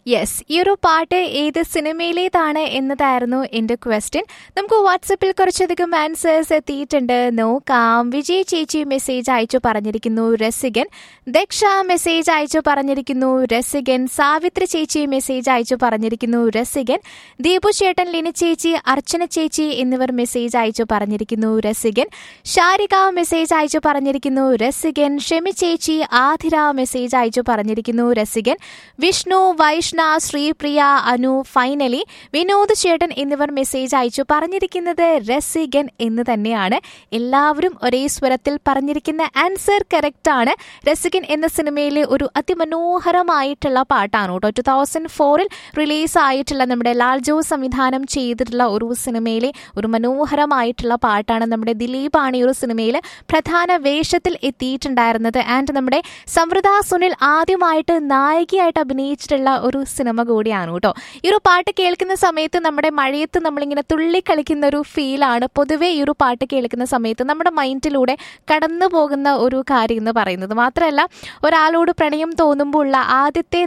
yes ഈ ഒരു പാട്ട് ഏത് സിനിമയിലേതാണ് എന്നതായിരുന്നു എൻ്റെ ക്വസ്റ്റ്യൻ നമുക്ക് വാട്സപ്പിൽ കുറച്ചധികം ആൻസേഴ്സ് എത്തിയിട്ടുണ്ട് നോക്കാം വിജയ് ചേച്ചി മെസ്സേജ് അയച്ചു പറഞ്ഞിരിക്കുന്നു രസികൻ ദക്ഷ മെസ്സേജ് അയച്ചു പറഞ്ഞിരിക്കുന്നു രസികൻ സാവിത്രി ചേച്ചി മെസ്സേജ് അയച്ചു പറഞ്ഞിരിക്കുന്നു രസികൻ ദീപു ചേട്ടൻ ലിനി ചേച്ചി അർച്ചന ചേച്ചി എന്നിവർ മെസ്സേജ് അയച്ചു പറഞ്ഞിരിക്കുന്നു രസികൻ ഷാരിക മെസ്സേജ് അയച്ചു പറഞ്ഞിരിക്കുന്നു രസികൻ ഷെമി ചേച്ചി ആതിര മെസ്സേജ് അയച്ചു പറഞ്ഞിരിക്കുന്നു രസികൻ വിഷ്ണു വൈഷ്ണ ശ്രീപ്രിയ അനു ഫൈനലി വിനോദ് ചേട്ടൻ എന്നിവർ മെസ്സേജ് അയച്ചു പറഞ്ഞിരിക്കുന്നത് രസികൻ എന്ന് തന്നെയാണ് എല്ലാവരും ഒരേ സ്വരത്തിൽ പറഞ്ഞിരിക്കുന്ന ആൻസർ കറക്റ്റ് ആണ് രസികൻ എന്ന സിനിമയിലെ ഒരു അതിമനോഹരമായിട്ടുള്ള പാട്ടാണ് കേട്ടോ ടു തൗസൻഡ് ഫോറിൽ റിലീസ് ആയിട്ടുള്ള നമ്മുടെ ലാൽ ജോസ് സംവിധാനം ചെയ്തിട്ടുള്ള ഒരു സിനിമയിലെ ഒരു മനോഹരമായിട്ടുള്ള പാട്ടാണ് നമ്മുടെ ദിലീപാണ് ഈ ഒരു സിനിമയിൽ പ്രധാന വേഷത്തിൽ എത്തിയിട്ടുണ്ടായിരുന്നത് ആൻഡ് നമ്മുടെ സമൃദ്ധ സുനിൽ ആദ്യമായിട്ട് നായികയായിട്ട് അഭിനയിച്ചിട്ടുള്ള ഒരു സിനിമ കൂടിയാണ് കേട്ടോ ഈ ഒരു പാട്ട് കേൾക്കുന്ന സമയത്ത് നമ്മുടെ മഴയത്ത് നമ്മളിങ്ങനെ തുള്ളി കളിക്കുന്ന ഒരു ഫീലാണ് പൊതുവേ ഈ ഒരു പാട്ട് കേൾക്കുന്ന സമയത്ത് നമ്മുടെ മൈൻഡിലൂടെ കടന്നു പോകുന്ന ഒരു കാര്യം എന്ന് പറയുന്നത് മാത്രമല്ല ഒരാളോട് പ്രണയം തോന്നുമ്പോൾ ഉള്ള ആദ്യത്തെ